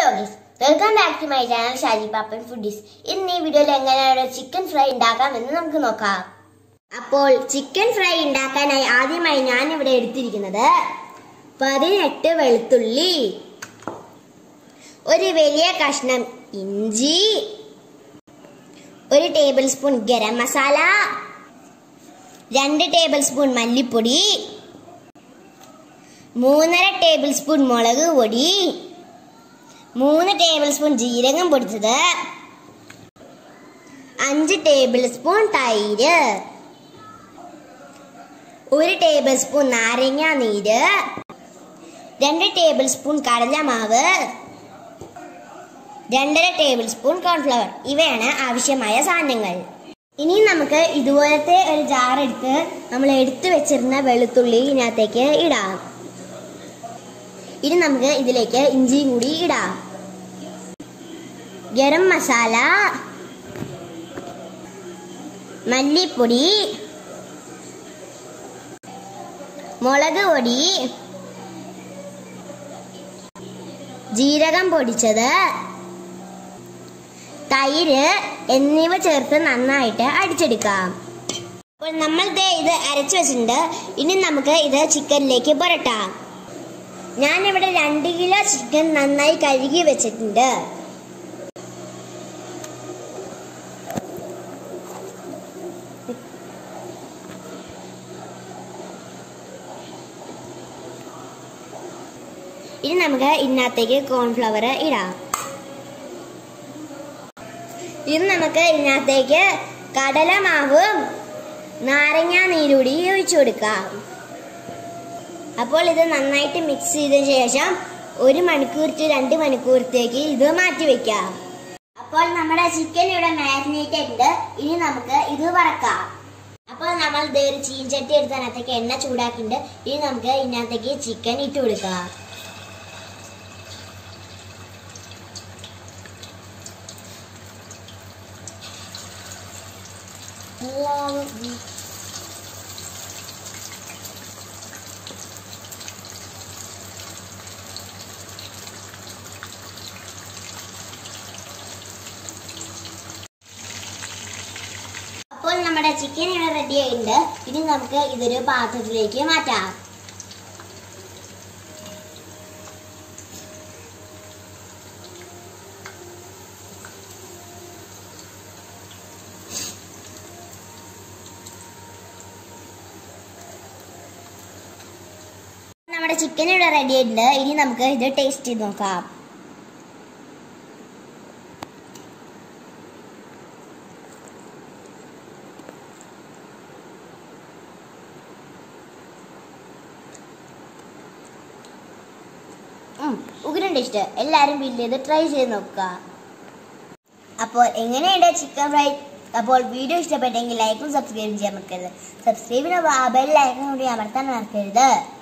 geese welcome back to my channel Shaji Pappan foodies ഇന്ന് ഈ വീഡിയോയിൽ എങ്ങനെയാണ് ചിക്കൻ ഫ്രൈ ഉണ്ടാക്കാമെന്ന് നമുക്ക് നോക്കാം അപ്പോൾ ചിക്കൻ ഫ്രൈ ഉണ്ടാക്കാനായി ആദ്യമായി ഞാൻ ഇവിടെ എടുത്തിരിക്കുന്നത് പതിനെട്ട് വെളുത്തുള്ളി ഒരു വലിയ കഷ്ണം ഇഞ്ചി ഒരു ടേബിൾ സ്പൂൺ ഗരം മസാല രണ്ട് ടേബിൾ സ്പൂൺ മല്ലിപ്പൊടി മൂന്നര ടേബിൾ സ്പൂൺ മുളക് പൊടി മൂന്ന് ടേബിൾ സ്പൂൺ ജീരകം പൊടിച്ചത് അഞ്ച് ടേബിൾ സ്പൂൺ തൈര് ഒരു ടേബിൾ സ്പൂൺ നാരങ്ങ നീര് രണ്ട് ടേബിൾ സ്പൂൺ കടലമാവ് രണ്ടര ടേബിൾ സ്പൂൺ കോൺഫ്ലവർ ഇവയാണ് ആവശ്യമായ സാധനങ്ങൾ ഇനി നമുക്ക് ഇതുപോലത്തെ ഒരു ജാർ എടുത്ത് നമ്മൾ എടുത്തു വെച്ചിരുന്ന വെളുത്തുള്ളി ഇതിനകത്തേക്ക് ഇടാം ഇനി നമുക്ക് ഇതിലേക്ക് ഇഞ്ചിയും കൂടി ഇടാം ഗരം മസാല മല്ലിപ്പൊടി മുളക് പൊടി ജീരകം പൊടിച്ചത് തൈര് എന്നിവ ചേർത്ത് നന്നായിട്ട് അടിച്ചെടുക്കാം അപ്പോൾ നമ്മൾ ദേ ഇത് അരച്ചു വെച്ചിട്ടുണ്ട് ഇനി നമുക്ക് ഇത് ചിക്കനിലേക്ക് പുരട്ടാം ഞാനിവിടെ രണ്ട് കിലോ ചിക്കൻ നന്നായി കഴുകി വെച്ചിട്ടുണ്ട് ഇനി നമുക്ക് ഇതിനകത്തേക്ക് കോൺഫ്ലവർ ഇടാം ഇനി നമുക്ക് ഇതിനകത്തേക്ക് കടലമാവും നാരങ്ങ നീരൂടി ഒഴിച്ചു കൊടുക്കാം അപ്പോൾ ഇത് നന്നായിട്ട് മിക്സ് ചെയ്തതിനു ശേഷം ഒരു മണിക്കൂർ ടു രണ്ട് മണിക്കൂറത്തേക്ക് ഇത് മാറ്റി വെക്കാം അപ്പോൾ നമ്മുടെ ചിക്കൻ ഇവിടെ മാരിനേറ്റ് ആയിട്ടുണ്ട് ഇനി നമുക്ക് ഇത് വറക്കാം അപ്പോൾ നമ്മൾ ഇത് ഒരു ചീൻചട്ടി എടുത്ത് അതിനകത്തേക്ക് എണ്ണ ചൂടാക്കിയിട്ടുണ്ട് ഇനി നമുക്ക് ഇതിനകത്തേക്ക് ചിക്കൻ ഇട്ട് കൊടുക്കാം എല്ലാവരും അപ്പോൾ നമ്മുടെ ചിക്കൻ ഇവിടെ റെഡി ആയിട്ടുണ്ട് ഇനി നമുക്ക് ഇതൊരു പാത്രത്തിലേക്ക് മാറ്റാം നമ്മുടെ ചിക്കൻ ഇവിടെ റെഡി ആയിട്ടുണ്ട് ഇനി നമുക്ക് ഇത് ടേസ്റ്റ് ചെയ്ത് നോക്കാം ഉഗ്രൻ ടേസ്റ്റ് എല്ലാവരും വീട്ടിൽ ഇത് ട്രൈ ചെയ്ത് നോക്കുക അപ്പോൾ എങ്ങനെയുണ്ട് ചിക്കൻ ഫ്രൈ അപ്പോൾ വീഡിയോ ഇഷ്ടപ്പെട്ടെങ്കിൽ ലൈക്കും സബ്സ്ക്രൈബും ചെയ്യാൻ മറക്കരുത് സബ്സ്ക്രൈബിന് ബെൽ ലൈക്കും കൂടി അമർത്താൻ മറക്കരുത്